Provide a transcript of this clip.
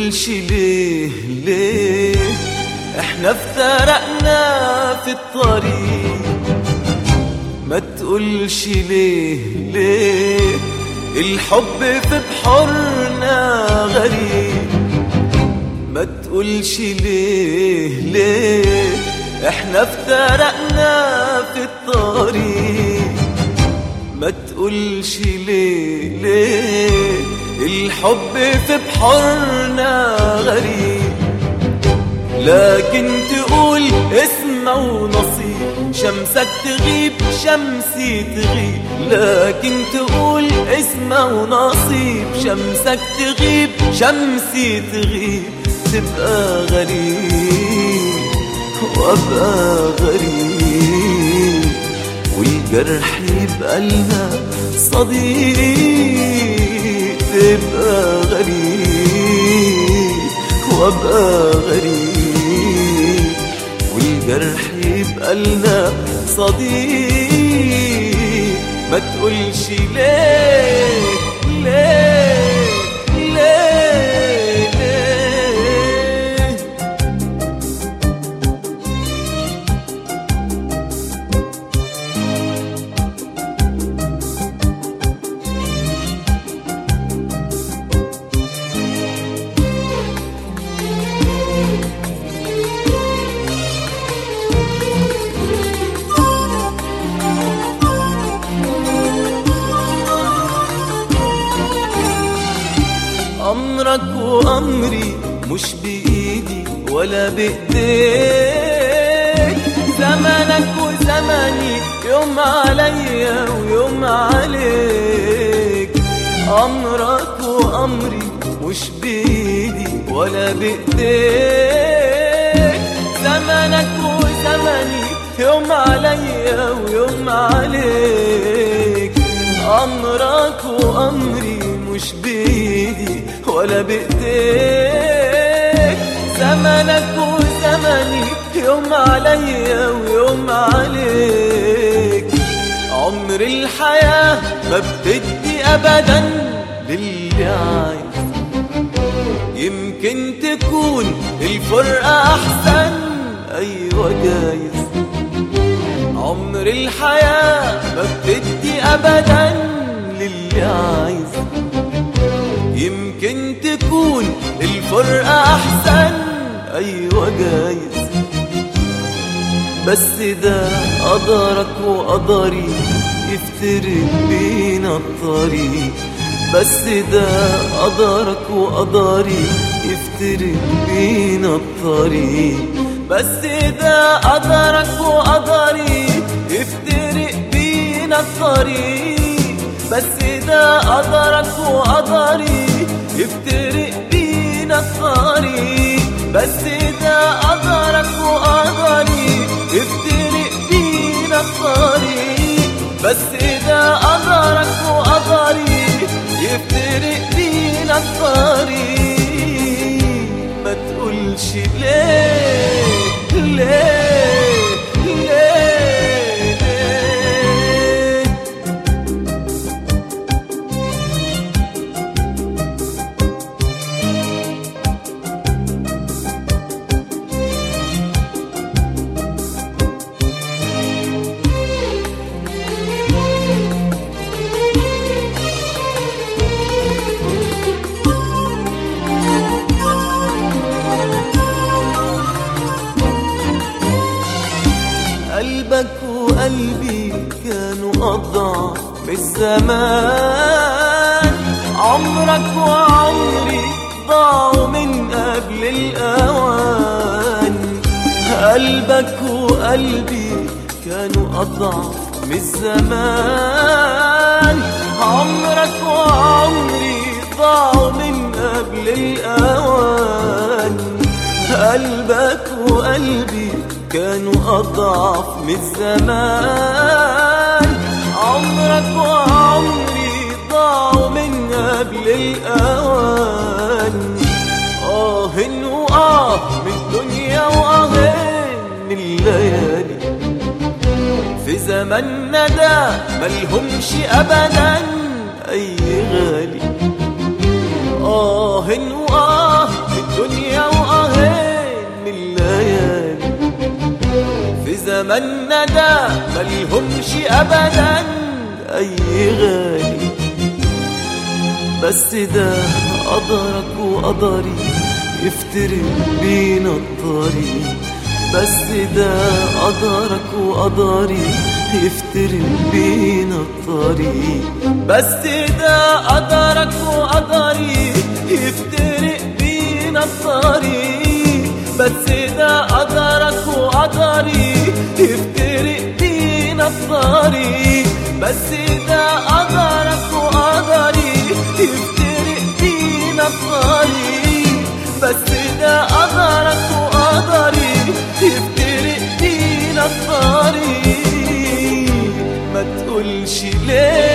تقولش ليه ليه احنا افترقنا في الطريق ما تقولش ليه ليه الحب في بحورنا غريب ما تقولش ليه ليه احنا افترقنا في الطريق ما تقولش ليه ليه الحب في بحورنا غريب لكن تقول اسمه ونصيب شمسك تغيب شمسي تغيب لكن تقول اسمه ونصيب شمسك تغيب شمسي تغيب تبقى غريب وابقى غريب والجرح يبقى لنا صديق تبقى غريب وابقى غريب والجرح يبقى لنا صديق ما تقولش ليه ليه ليه ليه أمرك وأمري مش بإيدي ولا بإيديك زمنك وزمني يوم عليا ويوم عليك أمرك وأمري مش بإيدي ولا بإيديك زمنك وزمني يوم عليا ويوم عليك أمرك وأمري مش بإيدي ولا بإيديك زمنك وزمني يوم عليا ويوم عليك عمر الحياة ما بتدي أبدا للي عايز يمكن تكون الفرقة أحسن أيوة جايز عمر الحياة ما بتدي أبدا للي عايز يمكن تكون الفرقة أحسن أيوة جايز بس ده قدرك وقدري يفترق بينا الطريق بس ده قدرك وقدري يفترق بينا الطريق بس ده قدرك وقدري يفترق بينا الطريق بس ده قدرك وقدري يفترق بينا الطريق بس ده قدرك وقدري يفترق بينا الطريق بس ده قدرك وقدري يفترق بينا الطريق ما تقولش ليه ليه ليه ليه قلبك وقلبي كانوا أضعف بالزمان عمرك وعمري ضاعوا من قبل الأوان قلبك وقلبي كانوا أضعف من الزمان عمرك وعمري ضاعوا من قبل الأوان قلبك وقلبي كانوا أضعف من الزمان عمرك وعمري ضاعوا من قبل الأوان آه وآه من الدنيا وآه من الليالي في زماننا ده ملهمش أبدا أي غالي آه وآه من زماننا ده ملهمش ابدا اي غالي بس ده قدرك وقدري يفترق بينا الطريق بس ده قدرك وقدري يفترق بينا الطريق بس ده قدرك وقدري يفترق بينا الطريق بس ده قدرك وقدري يفترق بينا الطريق بس ده قدرك وقدري يفترق بينا الطريق بس ده قدرك وقدري يفترق بينا الطريق ما تقولش ليه